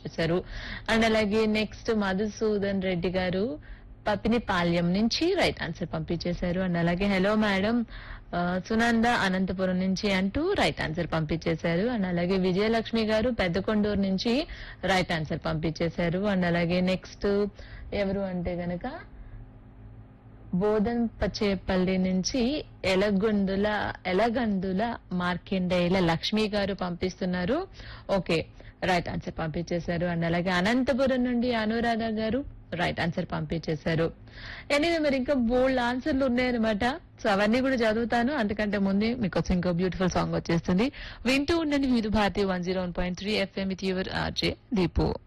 పంపించేశారు అండ్ అలాగే నెక్స్ట్ మధుసూదన్ రెడ్డి గారు పపినిపాల్యం నుంచి రైట్ ఆన్సర్ పంపించేశారు అండ్ అలాగే హలో మేడం ఆ, సునంద అనంతపురం నుంచి అంటూ రైట్ ఆన్సర్ పంపించేశారు అండ్ అలాగే విజయలక్ష్మి గారు పెద్దకొండూరు నుంచి రైట్ ఆన్సర్ పంపించేశారు అండ్ అలాగే నెక్స్ట్ ఎవరు అంటే గనక బోధన్ పచ్చేపల్లి నుంచి ఎలగొందుల ఎలగందుల మార్కెండేయుల లక్ష్మి గారు పంపిస్తున్నారు ఓకే రైట్ ఆన్సర్ పంపించేశారు అండ్ అలాగే అనంతపురం నుండి అనురాధ గారు రైట్ ఆన్సర్ పంపించేశారు ఎనీవే మరి ఇంకా బోల్డ్ ఆన్సర్లు ఉన్నాయన్నమాట సో అవన్నీ కూడా చదువుతాను అంతకంటే ముందే మీకోసం ఇంకో బ్యూటిఫుల్ సాంగ్ వచ్చేస్తుంది వింటూ ఉండండి Vividh Bharati one zero one point three FM with your RJ Deepu